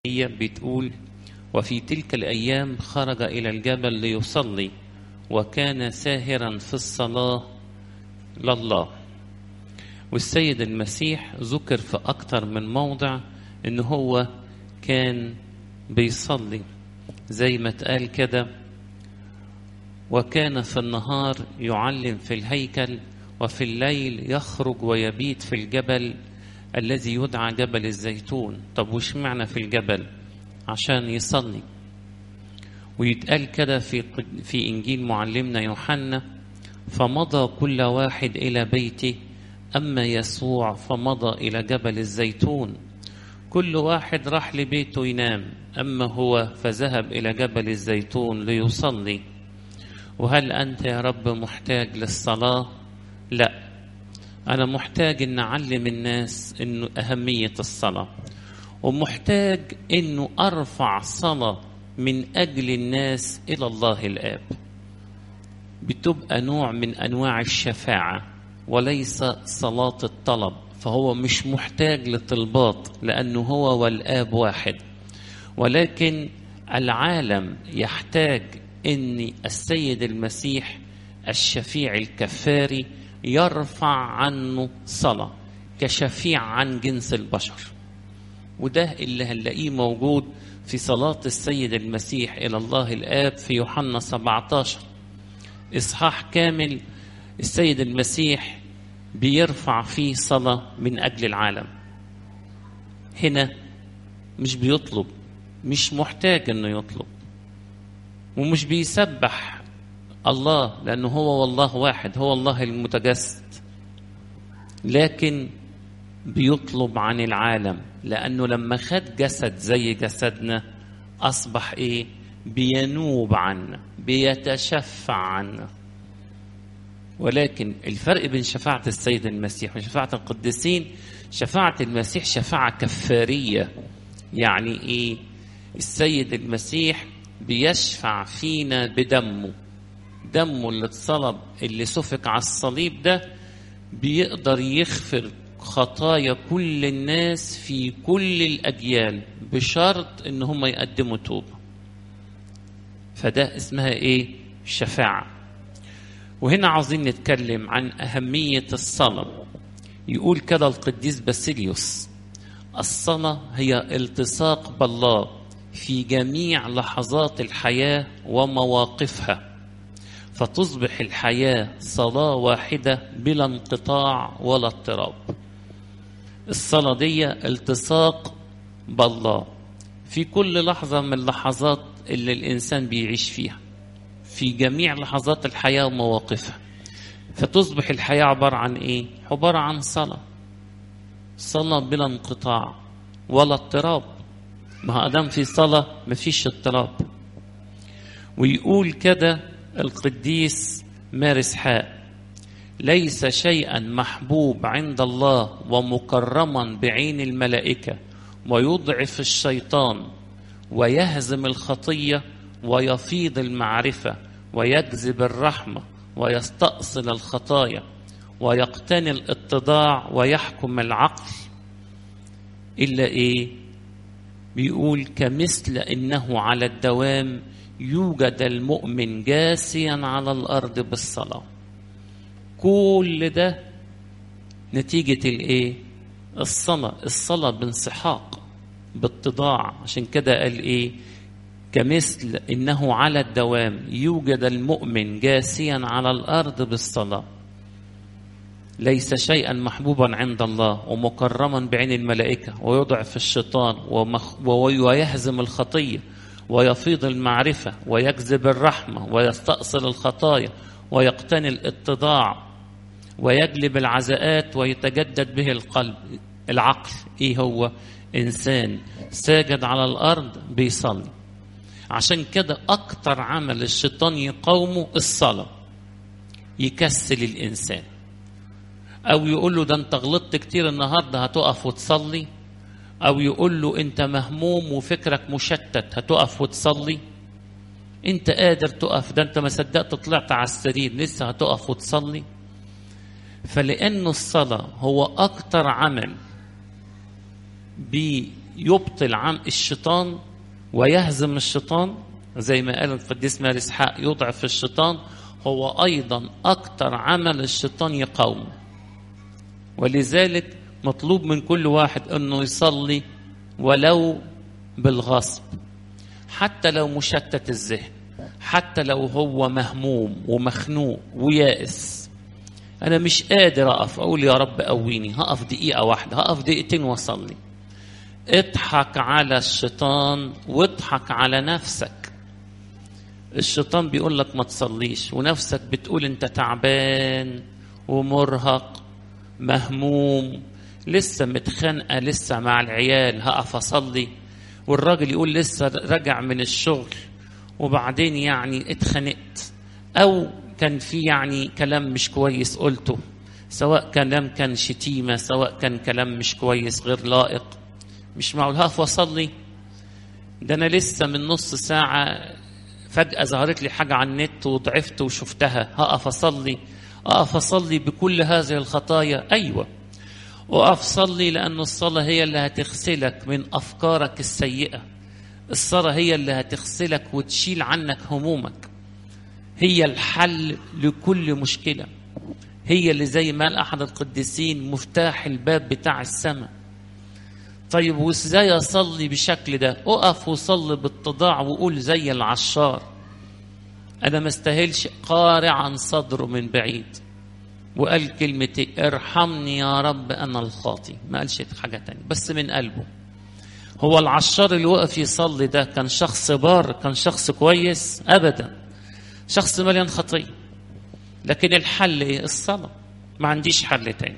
هي بتقول وفي تلك الأيام خرج إلى الجبل ليصلي وكان ساهرا في الصلاة لله والسيد المسيح ذكر في أكتر من موضع إن هو كان بيصلي زي ما اتقال كده وكان في النهار يعلم في الهيكل وفي الليل يخرج ويبيت في الجبل الذي يدعى جبل الزيتون طب وش معنى في الجبل عشان يصلي ويتقال كده في في انجيل معلمنا يوحنا فمضى كل واحد الى بيته اما يسوع فمضى الى جبل الزيتون كل واحد راح لبيته ينام اما هو فذهب الى جبل الزيتون ليصلي وهل انت يا رب محتاج للصلاه لا انا محتاج ان اعلم الناس انه اهميه الصلاه ومحتاج انه ارفع صلاه من اجل الناس الى الله الاب بتبقى نوع من انواع الشفاعه وليس صلاه الطلب فهو مش محتاج لطلبات لانه هو والاب واحد ولكن العالم يحتاج ان السيد المسيح الشفيع الكفاري يرفع عنه صلاه كشفيع عن جنس البشر وده اللي هنلاقيه موجود في صلاة السيد المسيح إلى الله الآب في يوحنا 17 إصحاح كامل السيد المسيح بيرفع فيه صلاة من أجل العالم هنا مش بيطلب مش محتاج إنه يطلب ومش بيسبح الله لأنه هو والله واحد هو الله المتجسد لكن بيطلب عن العالم لأنه لما خد جسد زي جسدنا أصبح إيه بينوب عنا بيتشفع عنا ولكن الفرق بين شفاعة السيد المسيح وشفاعة القديسين شفاعة المسيح شفاعة كفارية يعني إيه السيد المسيح بيشفع فينا بدمه دمه اللي اتصلب اللي سفك على الصليب ده بيقدر يغفر خطايا كل الناس في كل الأجيال بشرط إن هم يقدموا توبة فده اسمها إيه؟ شفاعة وهنا عاوزين نتكلم عن أهمية الصلاة يقول كده القديس باسيليوس الصلاة هي التصاق بالله في جميع لحظات الحياة ومواقفها فتصبح الحياة صلاة واحدة بلا انقطاع ولا اضطراب الصلاة دي التصاق بالله في كل لحظة من اللحظات اللي الإنسان بيعيش فيها في جميع لحظات الحياة ومواقفها فتصبح الحياة عبارة عن إيه؟ عبارة عن صلاة صلاة بلا انقطاع ولا اضطراب ما أدام في صلاة مفيش اضطراب ويقول كده القديس مارس حاء ليس شيئا محبوب عند الله ومكرما بعين الملائكة ويضعف الشيطان ويهزم الخطية ويفيض المعرفة ويجذب الرحمة ويستأصل الخطايا ويقتني الاتضاع ويحكم العقل إلا إيه بيقول كمثل إنه على الدوام يوجد المؤمن جاسيا على الارض بالصلاه كل ده نتيجه الايه الصلاه الصلاه بانسحاق باتضاع عشان كده قال ايه كمثل انه على الدوام يوجد المؤمن جاسيا على الارض بالصلاه ليس شيئا محبوبا عند الله ومكرما بعين الملائكه ويضعف الشيطان ومخ... ويهزم الخطيه ويفيض المعرفة ويجذب الرحمة ويستأصل الخطايا ويقتني الاتضاع ويجلب العزاءات ويتجدد به القلب العقل ايه هو انسان ساجد على الارض بيصلي عشان كده اكتر عمل الشيطان يقاومه الصلاة يكسل الانسان او يقول له ده انت غلطت كتير النهارده هتقف وتصلي او يقول له انت مهموم وفكرك مشتت هتقف وتصلي انت قادر تقف ده انت ما صدقت طلعت على السرير لسه هتقف وتصلي فلانه الصلاه هو اكتر عمل بي يبطل عم الشيطان ويهزم الشيطان زي ما قال القديس ماري اسحاق يضعف الشيطان هو ايضا اكتر عمل الشيطان يقاومه ولذلك مطلوب من كل واحد انه يصلي ولو بالغصب حتى لو مشتت الذهن حتى لو هو مهموم ومخنوق ويائس انا مش قادر اقف اقول يا رب قويني هقف دقيقه واحده هقف دقيقتين واصلي اضحك على الشيطان واضحك على نفسك الشيطان بيقول لك ما تصليش ونفسك بتقول انت تعبان ومرهق مهموم لسه متخانقه لسه مع العيال هقف اصلي والراجل يقول لسه راجع من الشغل وبعدين يعني اتخانقت او كان في يعني كلام مش كويس قلته سواء كلام كان شتيمه سواء كان كلام مش كويس غير لائق مش معقول هقف واصلي ده انا لسه من نص ساعه فجاه ظهرت لي حاجه على النت وضعفت وشفتها هقف اصلي اقف اصلي بكل هذه الخطايا ايوه وقف صلي لأن الصلاة هي اللي هتغسلك من أفكارك السيئة الصلاة هي اللي هتغسلك وتشيل عنك همومك هي الحل لكل مشكلة هي اللي زي ما قال أحد القديسين مفتاح الباب بتاع السماء طيب وازاي اصلي بالشكل ده اقف وصلي بالتضاع وقول زي العشار انا ما استاهلش قارعا صدره من بعيد وقال كلمة ارحمني يا رب أنا الخاطي ما قالش حاجة تانية بس من قلبه هو العشار اللي وقف يصلي ده كان شخص بار كان شخص كويس أبدا شخص مليان خطية لكن الحل إيه الصلاة ما عنديش حل تاني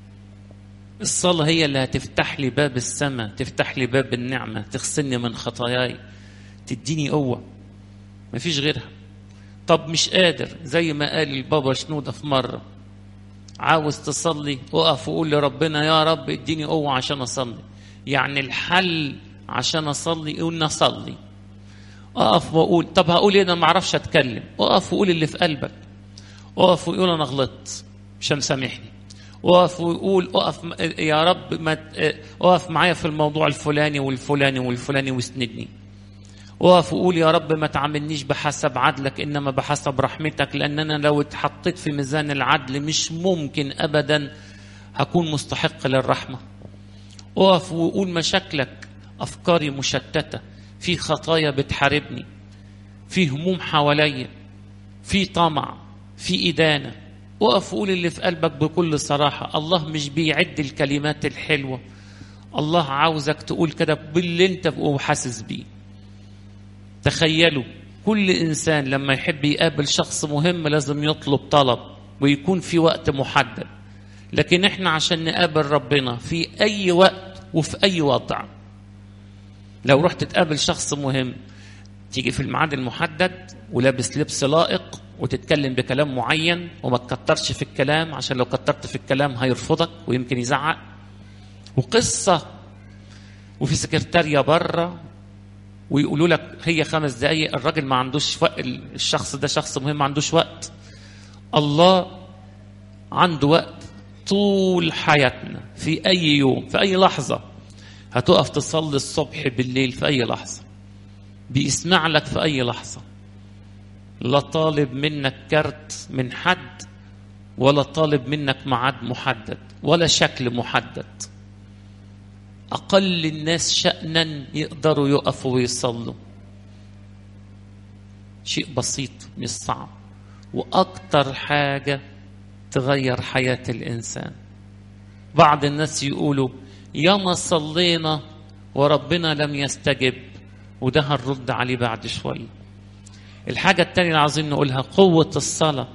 الصلاة هي اللي هتفتح لي باب السماء تفتح لي باب النعمة تغسلني من خطاياي تديني قوة مفيش غيرها طب مش قادر زي ما قال البابا شنودة في مرة عاوز تصلي اقف وقول لربنا يا رب اديني قوة عشان أصلي يعني الحل عشان أصلي قول أصلي اقف واقول طب هقول ايه انا ما اعرفش اتكلم اقف وقول اللي في قلبك اقف وقول انا غلطت مش مسامحني اقف ويقول اقف يا رب ما اقف معايا في الموضوع الفلاني والفلاني والفلاني واسندني اقف وقول يا رب ما تعاملنيش بحسب عدلك انما بحسب رحمتك لان انا لو اتحطيت في ميزان العدل مش ممكن ابدا هكون مستحق للرحمه اقف وقول مشاكلك افكاري مشتته في خطايا بتحاربني في هموم حواليا في طمع في إدانة وقف وقول اللي في قلبك بكل صراحة الله مش بيعد الكلمات الحلوة الله عاوزك تقول كده باللي انت حاسس بيه تخيلوا كل إنسان لما يحب يقابل شخص مهم لازم يطلب طلب ويكون في وقت محدد لكن احنا عشان نقابل ربنا في أي وقت وفي أي وضع لو رحت تقابل شخص مهم تيجي في الميعاد المحدد ولابس لبس لائق وتتكلم بكلام معين وما تكترش في الكلام عشان لو كترت في الكلام هيرفضك ويمكن يزعق وقصة وفي سكرتارية بره ويقولوا لك هي خمس دقايق الراجل ما عندوش وقت الشخص ده شخص مهم ما عندوش وقت الله عنده وقت طول حياتنا في أي يوم في أي لحظة هتقف تصلي الصبح بالليل في أي لحظة بيسمع لك في أي لحظة لا طالب منك كارت من حد ولا طالب منك ميعاد محدد ولا شكل محدد أقل الناس شأنا يقدروا يقفوا ويصلوا شيء بسيط مش صعب وأكتر حاجة تغير حياة الإنسان بعض الناس يقولوا ياما صلينا وربنا لم يستجب وده هنرد عليه بعد شوية الحاجة التانية اللي عايزين نقولها قوة الصلاة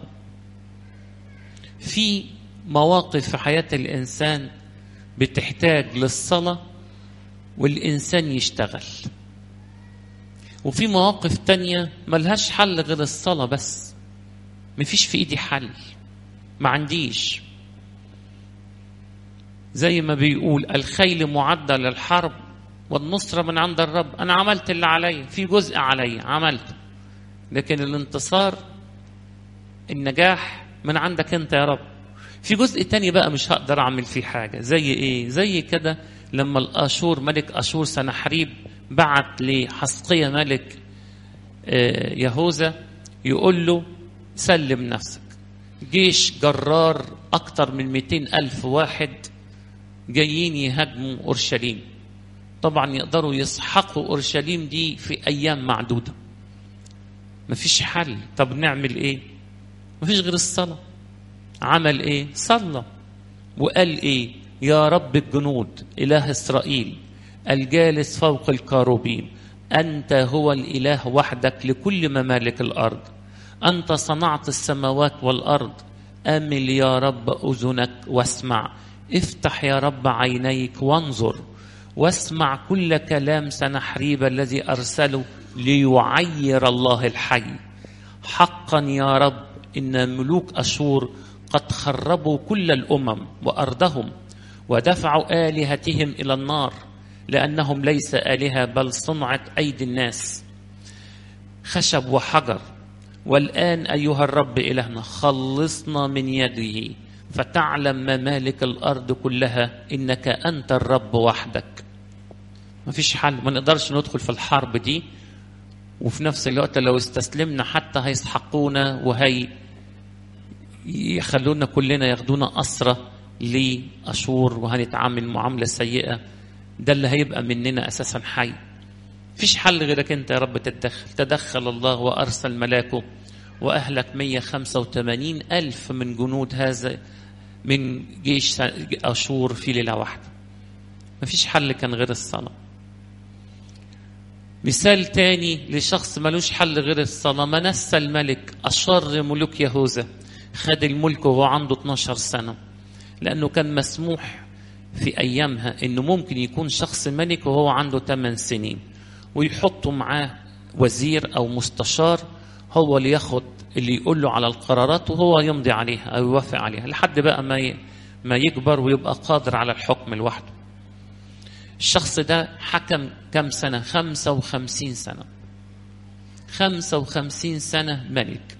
في مواقف في حياة الإنسان بتحتاج للصلاة والإنسان يشتغل وفي مواقف تانية ملهاش حل غير الصلاة بس مفيش في إيدي حل ما عنديش زي ما بيقول الخيل معدة للحرب والنصرة من عند الرب أنا عملت اللي عليا في جزء عليا عملته لكن الانتصار النجاح من عندك أنت يا رب في جزء تاني بقى مش هقدر أعمل فيه حاجة زي إيه زي كده لما الاشور ملك اشور سنحريب بعت لحسقية ملك يهوذا يقول له سلم نفسك جيش جرار أكتر من 200 ألف واحد جايين يهاجموا أورشليم طبعا يقدروا يسحقوا أورشليم دي في أيام معدودة مفيش حل طب نعمل إيه مفيش غير الصلاة عمل إيه صلى وقال إيه يا رب الجنود إله إسرائيل الجالس فوق الكاروبيم أنت هو الإله وحدك لكل ممالك الأرض أنت صنعت السماوات والأرض أمل يا رب أذنك واسمع افتح يا رب عينيك وانظر واسمع كل كلام سنحريب الذي أرسله ليعير الله الحي حقا يا رب إن ملوك أشور قد خربوا كل الأمم وأرضهم ودفعوا آلهتهم إلى النار لأنهم ليس آلهة بل صنعت أيدي الناس خشب وحجر والآن أيها الرب إلهنا خلصنا من يده فتعلم ممالك الأرض كلها إنك أنت الرب وحدك ما فيش حل ما نقدرش ندخل في الحرب دي وفي نفس الوقت لو استسلمنا حتى هيسحقونا وهي يخلونا كلنا ياخدونا أسرة لأشور وهنتعامل معاملة سيئة ده اللي هيبقى مننا أساسا حي فيش حل غيرك أنت يا رب تتدخل تدخل الله وأرسل ملاكه وأهلك 185 ألف من جنود هذا من جيش أشور في ليلة واحدة مفيش حل كان غير الصلاة مثال تاني لشخص ملوش حل غير الصلاة منسى الملك أشر ملوك يهوذا خد الملك وهو عنده 12 سنة لأنه كان مسموح في أيامها إنه ممكن يكون شخص ملك وهو عنده 8 سنين ويحطوا معاه وزير أو مستشار هو اللي ياخد اللي يقول له على القرارات وهو يمضي عليها أو يوافق عليها لحد بقى ما ما يكبر ويبقى قادر على الحكم لوحده الشخص ده حكم كم سنة خمسة وخمسين سنة خمسة وخمسين سنة ملك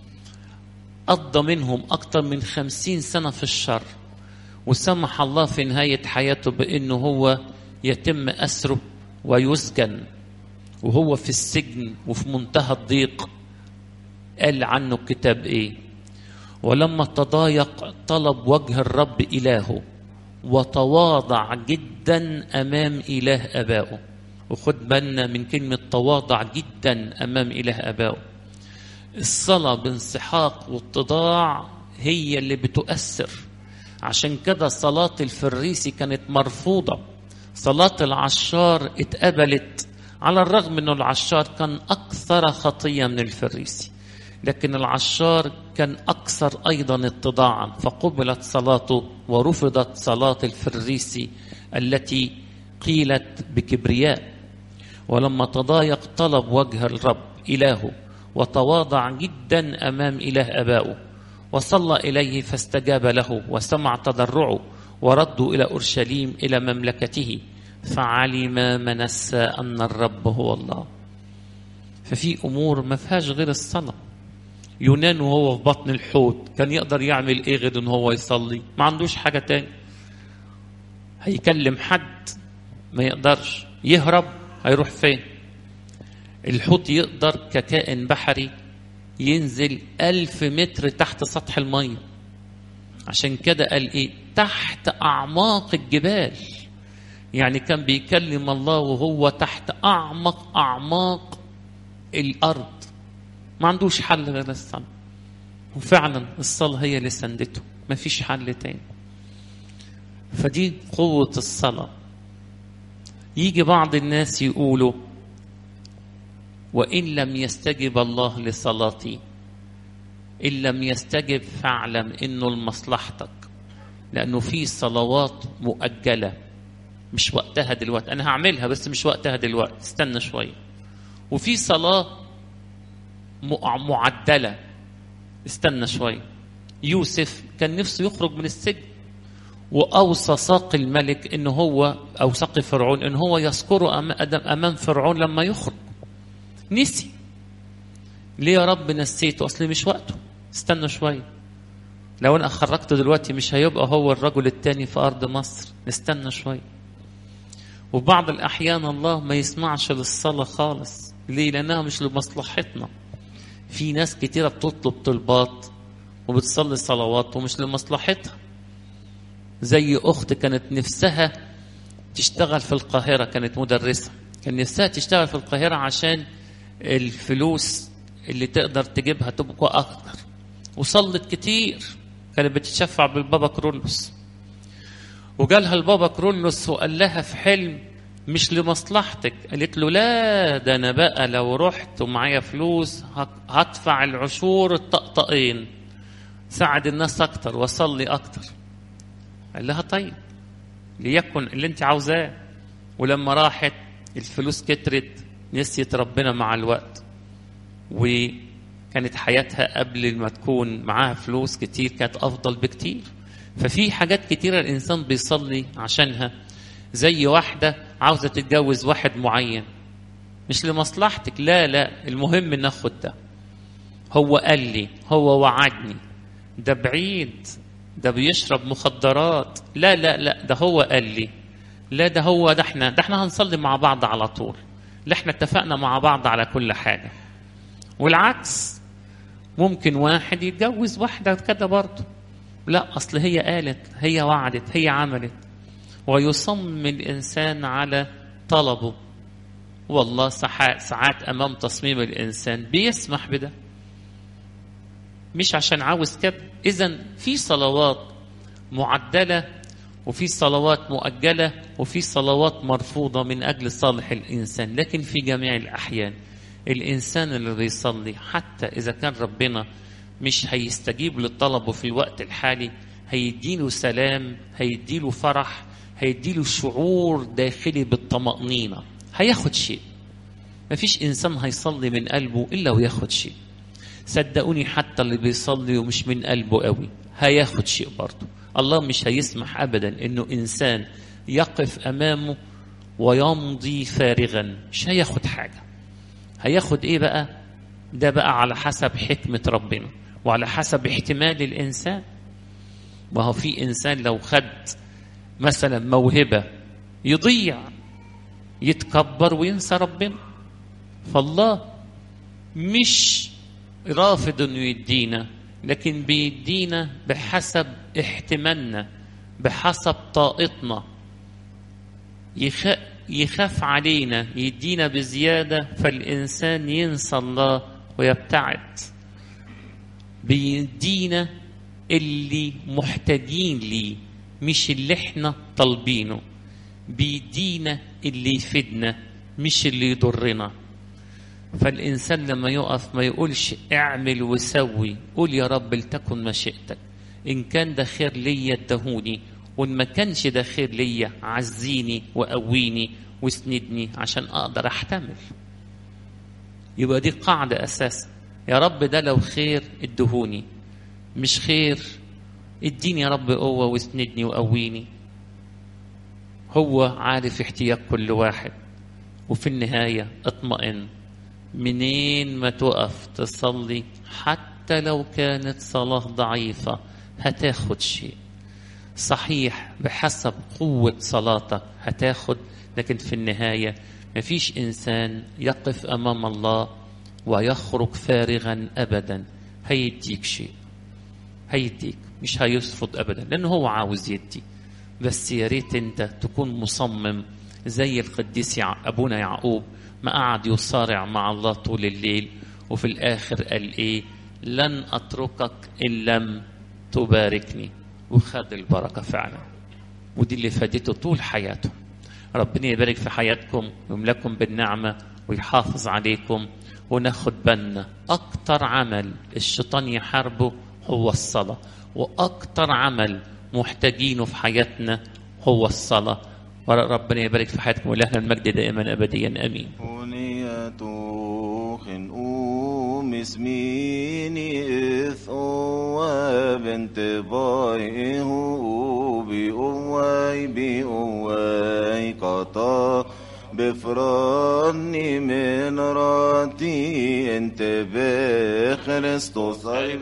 قضى منهم أكثر من خمسين سنة في الشر وسمح الله في نهاية حياته بأنه هو يتم أسره ويسجن وهو في السجن وفي منتهى الضيق قال عنه الكتاب ايه ولما تضايق طلب وجه الرب إلهه وتواضع جدا أمام إله أبائه وخد بالنا من كلمة تواضع جدا أمام إله أبائه الصلاة بانسحاق واتضاع هي اللي بتؤثر عشان كده صلاة الفريسي كانت مرفوضة صلاة العشار اتقبلت على الرغم انه العشار كان اكثر خطيه من الفريسي لكن العشار كان اكثر ايضا اتضاعا فقبلت صلاته ورفضت صلاه الفريسي التي قيلت بكبرياء ولما تضايق طلب وجه الرب الهه وتواضع جدا امام اله ابائه وصلى اليه فاستجاب له وسمع تضرعه وردوا الى اورشليم الى مملكته فعلم منسى أن الرب هو الله ففي أمور ما فيهاش غير الصلاة يونان وهو في بطن الحوت كان يقدر يعمل ايه غير ان هو يصلي ما عندوش حاجة تاني هيكلم حد ما يقدرش يهرب هيروح فين الحوت يقدر ككائن بحري ينزل ألف متر تحت سطح المية عشان كده قال ايه تحت أعماق الجبال يعني كان بيكلم الله وهو تحت أعمق أعماق الأرض ما عندوش حل غير الصلاة وفعلا الصلاة هي اللي سندته ما فيش حل تاني فدي قوة الصلاة يجي بعض الناس يقولوا وإن لم يستجب الله لصلاتي إن لم يستجب فاعلم إنه لمصلحتك لأنه في صلوات مؤجلة مش وقتها دلوقتي انا هعملها بس مش وقتها دلوقتي استنى شويه وفي صلاه معدله استنى شويه يوسف كان نفسه يخرج من السجن واوصى ساقي الملك ان هو او ساقي فرعون ان هو يذكره امام فرعون لما يخرج نسي ليه يا رب نسيته اصل مش وقته استنى شويه لو انا خرجته دلوقتي مش هيبقى هو الرجل الثاني في ارض مصر نستنى شويه وبعض الأحيان الله ما يسمعش للصلاة خالص ليه؟ لأنها مش لمصلحتنا في ناس كتيرة بتطلب طلبات وبتصلي صلوات ومش لمصلحتها زي أخت كانت نفسها تشتغل في القاهرة كانت مدرسة كان نفسها تشتغل في القاهرة عشان الفلوس اللي تقدر تجيبها تبقى أكتر وصلت كتير كانت بتتشفع بالبابا كرولوس وجالها البابا كرولوس وقال لها في حلم مش لمصلحتك قالت له لا ده انا بقى لو رحت ومعايا فلوس هدفع العشور الطقطقين ساعد الناس اكتر واصلي اكتر قال لها طيب ليكن اللي انت عاوزاه ولما راحت الفلوس كترت نسيت ربنا مع الوقت وكانت حياتها قبل ما تكون معاها فلوس كتير كانت افضل بكتير ففي حاجات كتيرة الإنسان بيصلي عشانها زي واحدة عاوزة تتجوز واحد معين مش لمصلحتك لا لا المهم ناخد ده هو قال لي هو وعدني ده بعيد ده بيشرب مخدرات لا لا لا ده هو قال لي لا ده هو ده احنا ده احنا هنصلي مع بعض على طول لا احنا اتفقنا مع بعض على كل حاجة والعكس ممكن واحد يتجوز واحدة كده برضه لا أصل هي قالت هي وعدت هي عملت ويصمم الإنسان على طلبه والله ساعات أمام تصميم الإنسان بيسمح بده مش عشان عاوز كده إذا في صلوات معدلة وفي صلوات مؤجلة وفي صلوات مرفوضة من أجل صالح الإنسان لكن في جميع الأحيان الإنسان اللي بيصلي حتى إذا كان ربنا مش هيستجيب لطلبه في الوقت الحالي هيديله سلام هيديله فرح هيديله شعور داخلي بالطمأنينة هياخد شيء مفيش إنسان هيصلي من قلبه إلا وياخد شيء صدقوني حتى اللي بيصلي ومش من قلبه قوي هياخد شيء برضه الله مش هيسمح أبدا إنه إنسان يقف أمامه ويمضي فارغا مش هياخد حاجة هياخد إيه بقى ده بقى على حسب حكمة ربنا وعلى حسب احتمال الإنسان ما هو في إنسان لو خد مثلا موهبة يضيع يتكبر وينسى ربنا فالله مش رافض انه يدينا لكن بيدينا بحسب احتمالنا بحسب طاقتنا يخ... يخاف علينا يدينا بزيادة فالإنسان ينسى الله ويبتعد بيدينا اللي محتاجين ليه مش اللي احنا طالبينه بيدينا اللي يفيدنا مش اللي يضرنا فالإنسان لما يقف ما يقولش اعمل وسوي قول يا رب لتكن مشيئتك إن كان ده خير ليا ادهوني وإن ما كانش ده خير ليا عزيني وقويني واسندني عشان أقدر أحتمل يبقى دي قاعدة أساسا يا رب ده لو خير ادهوني مش خير اديني يا رب قوة واسندني وقويني هو عارف احتياج كل واحد وفي النهاية اطمئن منين ما تقف تصلي حتى لو كانت صلاة ضعيفة هتاخد شيء صحيح بحسب قوة صلاتك هتاخد لكن في النهاية مفيش إنسان يقف أمام الله ويخرج فارغا أبدا هيديك شيء هيديك مش هيرفض أبدا لأنه هو عاوز يدي بس يا ريت أنت تكون مصمم زي القديس يع... أبونا يعقوب ما قعد يصارع مع الله طول الليل وفي الآخر قال إيه لن أتركك إن لم تباركني وخد البركة فعلا ودي اللي فادته طول حياته ربنا يبارك في حياتكم ويملكم بالنعمة ويحافظ عليكم وناخد بالنا أكتر عمل الشيطان يحاربه هو الصلاة وأكتر عمل محتاجينه في حياتنا هو الصلاة وربنا يبارك في حياتكم ولهنا المجد دائما أبديا أمين اسميني إث بنت بايه بأواي بأواي قطا بفراني من راتي انت بخريستوس